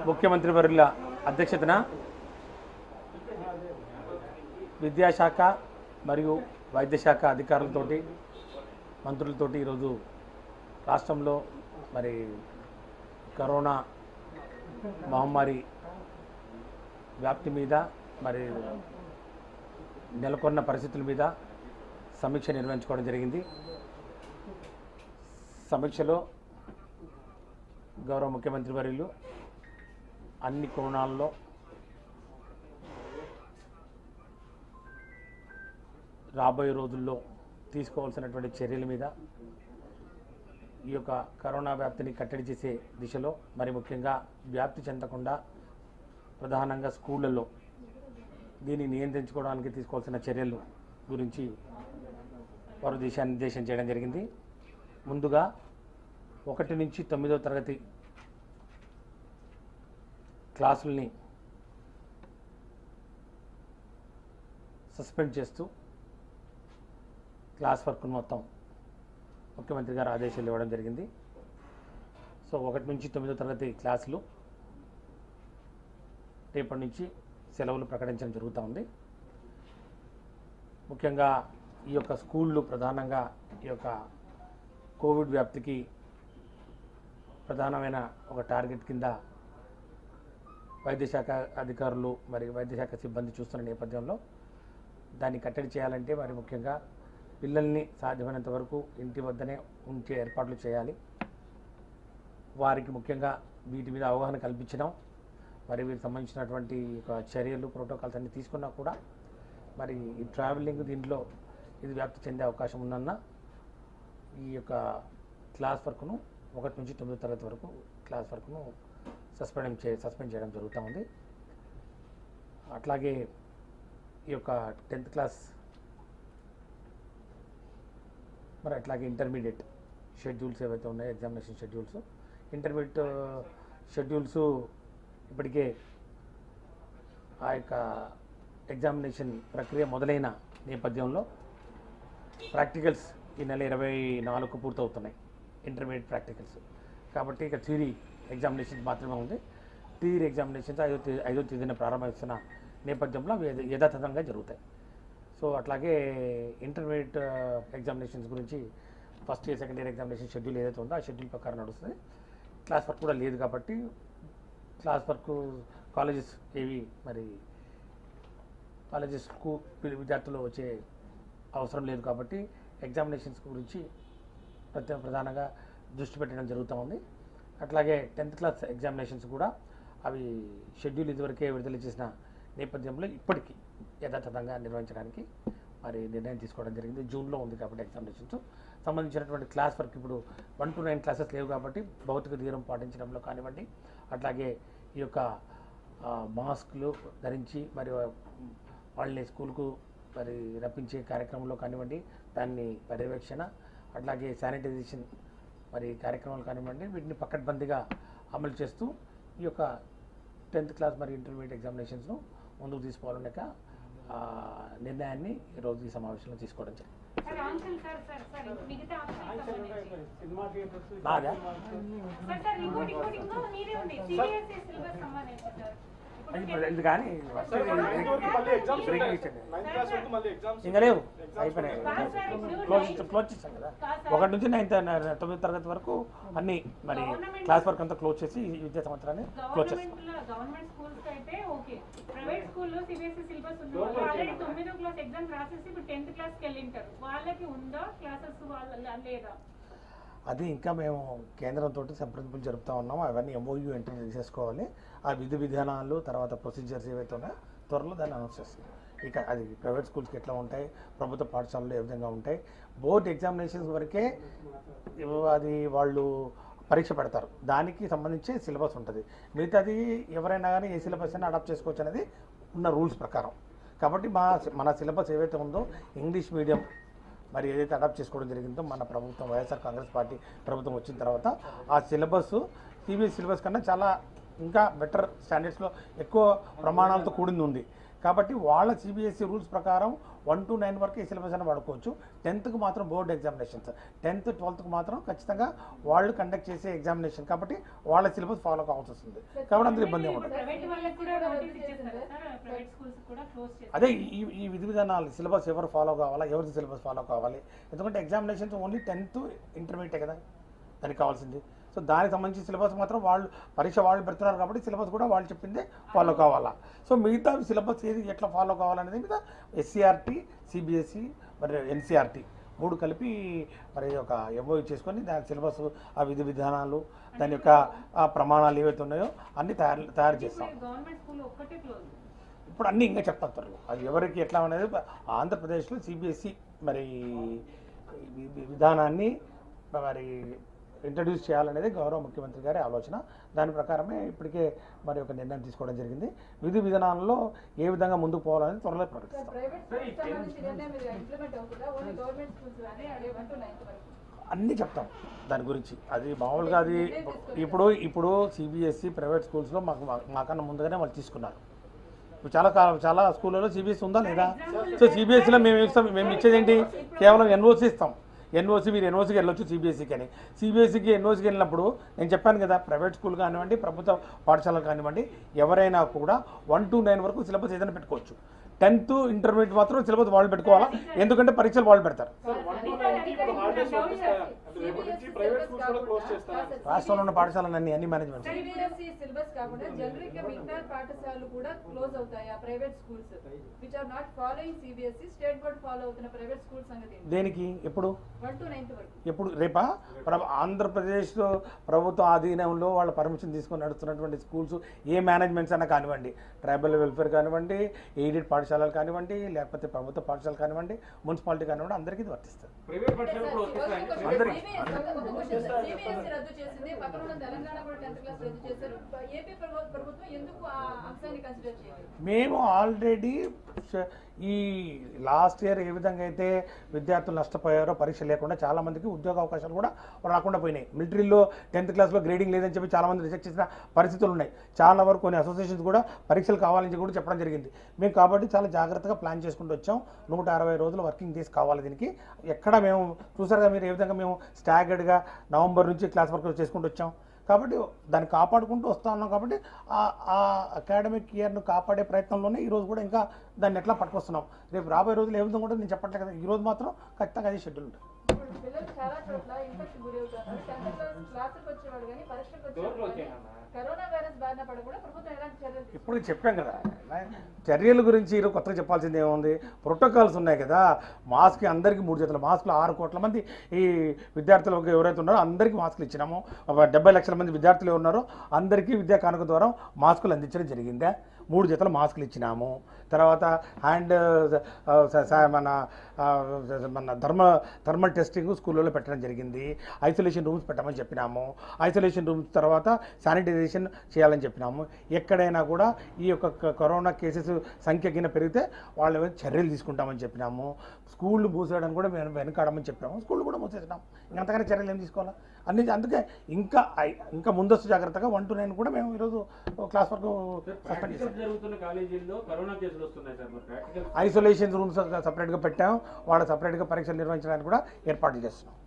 ముఖ్యమంత్రి వర్యుల అధ్యక్షతన విద్యాశాఖ మరియు వైద్యశాఖ అధికారులతోటి మంత్రులతోటి ఈరోజు రాష్ట్రంలో మరి కరోనా మహమ్మారి వ్యాప్తి మీద మరి నెలకొన్న పరిస్థితుల మీద సమీక్ష నిర్వహించుకోవడం జరిగింది సమీక్షలో గౌరవ ముఖ్యమంత్రి వర్యులు అన్ని కోణాల్లో రాబోయే రోజుల్లో తీసుకోవాల్సినటువంటి చర్యల మీద ఈ యొక్క కరోనా వ్యాప్తిని కట్టడి చేసే దిశలో మరి ముఖ్యంగా వ్యాప్తి చెందకుండా ప్రధానంగా స్కూళ్ళల్లో దీన్ని నియంత్రించుకోవడానికి తీసుకోవాల్సిన చర్యలు గురించి వారు దిశానిర్దేశం చేయడం జరిగింది ముందుగా ఒకటి నుంచి తొమ్మిదో తరగతి క్లాసుల్ని సస్పెండ్ చేస్తూ క్లాస్ వర్క్ను మొత్తం ముఖ్యమంత్రి గారు ఆదేశాలు ఇవ్వడం జరిగింది సో ఒకటి నుంచి తొమ్మిదో తరగతి క్లాసులు రేపటి నుంచి సెలవులు ప్రకటించడం జరుగుతూ ఉంది ముఖ్యంగా ఈ యొక్క స్కూళ్ళు ప్రధానంగా ఈ యొక్క కోవిడ్ వ్యాప్తికి ప్రధానమైన ఒక టార్గెట్ కింద వైద్యశాఖ అధికారులు మరి వైద్యశాఖ సిబ్బంది చూస్తున్న నేపథ్యంలో దాన్ని కట్టడి చేయాలంటే మరి ముఖ్యంగా పిల్లల్ని సాధ్యమైనంత వరకు ఇంటి వద్దనే ఉంచే ఏర్పాట్లు చేయాలి వారికి ముఖ్యంగా వీటి మీద అవగాహన కల్పించడం మరి వీరికి సంబంధించినటువంటి ఒక చర్యలు ప్రోటోకాల్స్ అన్ని తీసుకున్నా కూడా మరి ఈ ట్రావెలింగ్ దీంట్లో ఇది వ్యాప్తి చెందే అవకాశం ఉందన్న ఈ యొక్క క్లాస్ వర్క్ను ఒకటి నుంచి తొమ్మిది తరగతి వరకు క్లాస్ వర్క్ను సస్పెండ్ చే సస్పెండ్ చేయడం జరుగుతూ ఉంది అట్లాగే ఈ యొక్క టెన్త్ క్లాస్ మరి అట్లాగే ఇంటర్మీడియట్ షెడ్యూల్స్ ఏవైతే ఉన్నాయో ఎగ్జామినేషన్ షెడ్యూల్స్ ఇంటర్మీడియట్ షెడ్యూల్స్ ఇప్పటికే ఆ యొక్క ఎగ్జామినేషన్ ప్రక్రియ మొదలైన నేపథ్యంలో ప్రాక్టికల్స్ ఈ నెల ఇరవై నాలుగు పూర్తవుతున్నాయి ఇంటర్మీడియట్ ప్రాక్టికల్స్ కాబట్టి ఇక థియరీ ఎగ్జామినేషన్స్ మాత్రమే ఉంది థియరీ ఎగ్జామినేషన్స్ ఐదో తేదీ ఐదో తేదీన ప్రారంభిస్తున్న నేపథ్యంలో అవి యథ- యథాతథంగా జరుగుతాయి సో అట్లాగే ఇంటర్మీడియట్ ఎగ్జామినేషన్స్ గురించి first year second year examination schedule ఏదైతే ఉందో ఆ షెడ్యూల్ ప్రకారం నడుస్తుంది క్లాస్ వర్క్ కూడా లేదు కాబట్టి క్లాస్ వర్క్ కాలేజెస్ ఏవి మరి కాలేజెస్కు పిల్ల- విద్యార్థులు వచ్చే అవసరం లేదు కాబట్టి ఎగ్జామినేషన్స్ గురించి ప్రత్యేక ప్రధానంగా దృష్టి పెట్టడం జరుగుతూ ఉంది అట్లాగే టెన్త్ క్లాస్ ఎగ్జామినేషన్స్ కూడా అవి షెడ్యూల్ ఇదివరకే విడుదల చేసిన నేపథ్యంలో ఇప్పటికీ యథాతథంగా నిర్వహించడానికి మరి నిర్ణయం తీసుకోవడం జరిగింది జూన్లో ఉంది కాబట్టి ఎగ్జామినేషన్స్ సంబంధించినటువంటి క్లాస్ వర్క్ ఇప్పుడు వన్ టు నైన్ క్లాసెస్ లేవు కాబట్టి భౌతిక దూరం పాటించడంలో కానివ్వండి అట్లాగే ఈ యొక్క ఆ, మాస్కులు ధరించి మరి వాళ్ళని స్కూల్కు మరి రప్పించే కార్యక్రమంలో కానివ్వండి దాన్ని పర్యవేక్షణ అట్లాగే శానిటైజేషన్ మరి కార్యక్రమాలు కానివ్వండి వీటిని పకడ్బందీగా అమలు చేస్తూ ఈ యొక్క టెన్త్ క్లాస్ మరి ఇంటర్మీడియట్ ఎగ్జామినేషన్స్ను ముందుకు తీసుకోవాలనే ఒక, ఆ, నిర్ణయాన్ని ఈరోజు ఈ సమావేశంలో తీసుకోవడం జరిగింది సార్ ఆంక్షలు సార్ సార్ సార్ మిగతా ఆంక్షలకు సంబంధించి సినిమా థియేటర్స్ నాదా సార్ సార్ ఇంకోటి ఇంకోటి ఇంకో మీరే ఉంది సిబిఎస్ఈ సిలబస్ సంబంధించి సార్ అది ఇప్పుడు ఇది కానీ సార్ ఇప్పుడు నైన్త్ వరకు మళ్ళీ ఎగ్జామ్స్ బ్రేకింగ్ ఉంటాయి ఇచ్చింది. నైన్త్ క్లాస్ వరకు మళ్ళీ ఎగ్జామ్స్ ఇంకా లేవు ఎగ్జామ్స్ అయిపోయినాయి కాదు సార్, ఇప్పుడు క్లోజ్ నైన్త్- క్లోజ్ చేశాం కదా కాదు సార్. ఒకటి నుంచి నైన్త్ తొమ్మిది తరగతి వరకు అన్ని మరి గవర్నమెంట్ క్లాస్ వర్క్ అంతా క్లోజ్ చేసి ఈ విద్యా సంవత్సరాన్ని క్లోజ్ చేస్తాం గవర్నమెంట్ లో గవర్నమెంట్ స్కూల్స్ అయితే ఓకే ప్రైవేట్ స్కూల్లో సిబిఎస్ఈ సిలబస్ ఉంది వాళ్ళు ఆల్రెడీ తొమ్మిదో క్లాస్ ఎగ్జామ్ రాసేసి ఇప్పుడు టెన్త్ క్లాస్కి వెళ్ళింటారు వాళ్ళకి ఉందా క్లాసెస్ వాళ్ళ లేదా అది ఇంకా మేము కేంద్రంతో సంప్రదింపులు జరుపుతా ఉన్నాము అవన్నీ ఎంఓయూ ఎంట్రీ చేసేసుకోవాలి ఆ విధి విధానాలు తర్వాత ప్రొసీజర్స్ ఏవైతే ఉన్నాయో త్వరలో దాన్ని అనౌన్స్ చేస్తాం ఇక అది ప్రైవేట్ స్కూల్స్కి ఎట్లా ఉంటాయి ప్రభుత్వ పాఠశాలలు ఏ విధంగా ఉంటాయి బోర్డ్ ఎగ్జామినేషన్స్ వరకే ఇవ్- అది వాళ్ళు పరీక్ష పెడతారు దానికి సంబంధించి సిలబస్ ఉంటుంది మిగతాది ఎవరైనా కానీ ఏ సిలబస్ అయినా అడాప్ట్ చేసుకోవచ్చు అనేది ఉన్న రూల్స్ ప్రకారం కాబట్టి మా మన సిలబస్ ఏవైతే ఉందో ఇంగ్లీష్ మీడియం మరి ఏదైతే అడాప్ట్ చేసుకోవడం జరిగిందో మన ప్రభుత్వం వైఎస్ఆర్ కాంగ్రెస్ పార్టీ ప్రభుత్వం వచ్చిన తర్వాత ఆ సిలబస్ సిబిఎస్ సిలబస్ కన్నా చాలా ఇంకా బెటర్ స్టాండర్డ్స్లో ఎక్కువ ప్రమాణాలతో కూడింది ఉంది కాబట్టి వాళ్ళ సిబిఎస్ఈ రూల్స్ ప్రకారం వన్ టు నైన్ వరకు ఈ సిలబస్ అని వాడుకోవచ్చు టెన్త్కి మాత్రం బోర్డ్ ఎగ్జామినేషన్స్ టెన్త్ ట్వెల్త్కి మాత్రం ఖచ్చితంగా వాళ్ళు కండక్ట్ చేసే ఎగ్జామినేషన్ కాబట్టి వాళ్ళ సిలబస్ ఫాలో కావాల్సి వస్తుంది కాబట్టి అందులో ఇబ్బంది ఏమి ఉండదు ప్రైవేట్ వాళ్ళకి కూడా నోటీస్ ఇచ్చేస్తారు సార్ ప్రైవేట్ స్కూల్స్ కూడా క్లోజ్ చేస్తారు అదే ఈ ఈ విధి విధానాలు సిలబస్ ఎవరు ఫాలో కావాలా ఎవరి సిలబస్ ఫాలో కావాలి ఎందుకంటే ఎగ్జామినేషన్స్ ఓన్లీ టెన్త్ ఇంటర్మీడియట్ కదా దానికి కావాల్సింది సో దానికి సంబంధించి సిలబస్ మాత్రం వాళ్ళు పరీక్ష వాళ్ళు పెడుతున్నారు కాబట్టి సిలబస్ కూడా వాళ్ళు చెప్పిందే ఫాలో కావాలా సో మిగతా సిలబస్ ఏది ఎట్లా ఫాలో కావాలనేది మీద ఎస్సీఆర్టీ సిబిఎస్ఈ మరి ఎన్సీఆర్టీ మూడు కలిపి మరి ఒక ఎంఓ చేసుకొని దాని సిలబస్ ఆ విధి విధానాలు దాని యొక్క ఆ ప్రమాణాలు ఏవైతే ఉన్నాయో అన్ని తయారు తయారు చేస్తాం గవర్నమెంట్ స్కూల్ ఒక్కటే క్లోజ్ ఇప్పుడు అన్నీ ఇంకా చెప్తాను త్వరలో అది ఎవరికి ఎట్లా అనేది ఆంధ్రప్రదేశ్లో సిబిఎస్ఈ మరి వి- వి- విధానాన్ని మరి ఇంట్రడ్యూస్ చేయాలనేది గౌరవ ముఖ్యమంత్రి గారి ఆలోచన దాని ప్రకారమే ఇప్పటికే మరి ఒక నిర్ణయం తీసుకోవడం జరిగింది విధి విధానాల్లో ఏ విధంగా ముందుకు పోవాలనేది త్వరలో ప్రకటిస్తాం ప్రైవేట్ స్కూల్స్ సంబంధించి నిర్ణయం మీద ఇంప్లిమెంట్ అవుతుందా ఓన్లీ గవర్నమెంట్ స్కూల్స్ అదే అదే వన్ టు నైన్త్ వరకు అన్నీ చెప్తాం దాని గురించి అది మామూలుగా అది ఇప్పుడు ఇప్పుడు సిబిఎస్ఈ ప్రైవేట్ స్కూల్స్లో మాకు మాకన్నా ముందుగానే వాళ్ళు తీసుకున్నారు ఇప్పుడు చాలా కా- చాలా స్కూళ్ళలో సిబిఎస్ఈ ఉందా లేదా సో సిబిఎస్ఈలో మేము ఇస్తాం మేము ఇచ్చేది ఏంటి కేవలం ఎన్ఓసి ఇస్తాం ఎన్ఓసి మీరు ఎన్ఓసికి వెళ్ళొచ్చు సిబిఎస్ఈకి అని సిబిఎస్ఈకి ఎన్ఓసికి వెళ్ళినప్పుడు నేను చెప్పాను కదా ప్రైవేట్ స్కూల్ కానివ్వండి ప్రభుత్వ పాఠశాలలు కానివ్వండి ఎవరైనా కూడా వన్ టు నైన్ వరకు సిలబస్ ఏదైనా పెట్టుకోవచ్చు టెన్త్ ఇంటర్మీడియట్ మాత్రం సిలబస్ వాళ్ళు పెట్టుకోవాలా ఎందుకంటే పరీక్షలు వాళ్ళు పెడతారు సార్ వన్ టు నైన్ కి ఇప్పుడు హాలిడేస్ పంపిస్తారా అంటే రేపటి నుంచి ప్రైవేట్ స్కూల్స్ కూడా క్లోజ్ చేస్తారా రాష్ట్రంలో ఉన్న పాఠశాలలన్నీ అన్ని మేనేజ్మెంట్ సిబిఎస్ఈ సిలబస్ కాకుండా జనరల్ గా మిగతా పాఠశాలలు కూడా క్లోజ్ అవుతాయా private schools which are not following CBSE state board follow అవుతున్న ప్రైవేట్ స్కూల్ సంగతి ఏంటి? దేనికి ఎప్పుడు వన్ టు నైన్త్ వరకు ఎప్పుడు రేపా ప్ర ఆంధ్రప్రదేశ్ ప్రభుత్వ ఆధీనంలో వాళ్ళ పర్మిషన్ తీసుకొని నడుస్తున్నటువంటి స్కూల్స్ ఏ మేనేజ్మెంట్స్ అన్నా కానివ్వండి ట్రైబల్ వెల్ఫేర్ కానివ్వండి ఎయిడెడ్ పాఠశాలలు కానివ్వండి లేకపోతే ప్రభుత్వ పాఠశాలలు కానివ్వండి మున్సిపాలిటీ కానివ్వండి అందరికీ ఇది వర్తిస్తుంది ప్రైవేట్ పాఠశాలలు కూడా వర్తిస్తాయండి అందరికీ. సిబిఎస్ఈ రద్దు చేసింది పక్కన ఉన్న తెలంగాణ కూడా టెన్త్ క్లాస్ రద్దు చేశారు ఏపీ ప్రభు- ప్రభుత్వం ఎందుకు ఆ అంశాన్ని కన్సిడర్ చేయలేదు మేము ఆల్రెడీ ష- ఈ లాస్ట్ ఇయర్ ఏ విధంగా అయితే విద్యార్థులు నష్టపోయారో పరీక్ష లేకుండా చాలా మందికి ఉద్యోగ అవకాశాలు కూడా రాకుండా పోయినాయి మిలిటరీలో టెన్త్ క్లాస్లో గ్రేడింగ్ లేదని చెప్పి చాలా మంది రిజెక్ట్ చేసిన పరిస్థితులు ఉన్నాయి చాలా వరకు కొన్ని అసోసియేషన్స్ కూడా పరీక్షలు కావాలని చెప్పి కూడా చెప్పడం జరిగింది మేము కాబట్టి చాలా జాగ్రత్తగా ప్లాన్ చేసుకుంటూ వచ్చాం నూట అరవై రోజులు వర్కింగ్ డేస్ కావాలి దీనికి ఎక్కడ మేము చూసారుగా మీరు ఏ విధంగా మేము స్టాగర్డ్గా నవంబర్ నుంచి క్లాస్ వర్క్ చేసుకుంటూ వచ్చాం కాబట్టి దాన్ని కాపాడుకుంటూ వస్తూ ఉన్నాం కాబట్టి ఆ- ఆ అకాడమిక్ ఇయర్ను కాపాడే ప్రయత్నంలోనే ఈ రోజు కూడా ఇంకా దాన్ని ఎట్లా పట్టుకొస్తున్నాం రేపు రాబోయే రోజులు ఏ విధంగా కూడా నేను చెప్పట్లేదు కదా ఈ రోజు మాత్రం ఖచ్చితంగా అదే షెడ్యూల్ ఉంటుంది ఇప్పుడు పిల్లలు చాలా చోట్ల ఇన్ఫెక్షన్ గురి అవుతున్నారు టెన్త్ క్లాస్ క్లాసులకు వచ్చేవాళ్ళు కానీ పరీక్షలకు డోర్లు వచ్చేవాళ్ళు వచ్చాయన్న. కరోనా వైరస్ బారిన పడకుండా ప్రభుత్వం ఎలాంటి చర్యలు తీసుకుంటుంది? ఇప్పుడు చెప్పాం కదా చర్యల గురించి ఈరోజు కొత్తగా చెప్పాల్సింది ఏముంది ప్రోటోకాల్స్ ఉన్నాయి కదా మాస్క్ అందరికీ మూడు జతల మాస్కులు ఆరు కోట్ల మంది ఈ విద్యార్థులకు ఎవరైతే ఉన్నారో అందరికీ మాస్కులు ఇచ్చినాము ఒక డెబ్బై లక్షల మంది విద్యార్థులు ఉన్నారో అందరికీ విద్యా కానుక ద్వారా మాస్కులు అందించడం జరిగిందా మూడు జతల మాస్కులు ఇచ్చినాము తర్వాత హ్యాండ్ ఆ, స- స- మన ఆ, మన థర్మ థర్మల్ టెస్టింగ్ స్కూళ్ళలో పెట్టడం జరిగింది ఐసోలేషన్ రూమ్స్ పెట్టమని చెప్పినాము ఐసోలేషన్ రూమ్స్ తర్వాత శానిటైజేషన్ చేయాలని చెప్పినాము ఎక్కడైనా కూడా ఈ యొక్క క- కరోనా కేసెస్ సంఖ్య కింద పెరిగితే వాళ్ళ మీద చర్యలు తీసుకుంటామని చెప్పినాము స్కూళ్ళు మూసేయడానికి కూడా మేము వెనకాడమని చెప్పాము స్కూళ్ళు కూడా మూసేసినాం ఇంకంతకన్నా చర్యలు ఏం తీసుకోవాలా అన్ని అందుకే ఇంకా ఐ- ఇంకా ముందస్తు జాగ్రత్తగా వన్ టు నైన్ కూడా మేము ఈరోజు క్లాస్ వరకు సస్పెండ్ చేసాం ప్రాక్టికల్ జరుగుతున్న కాలేజీల్లో కరోనా కేసులు వస్తున్నాయి సార్ మరి ప్రాక్టికల్ ఐసోలేషన్ రూమ్స్ సపరేట్గా పెట్టాం వాళ్ళ సపరేట్గా పరీక్షలు నిర్వహించడానికి కూడా ఏర్పాట్లు చేస్తున్నాం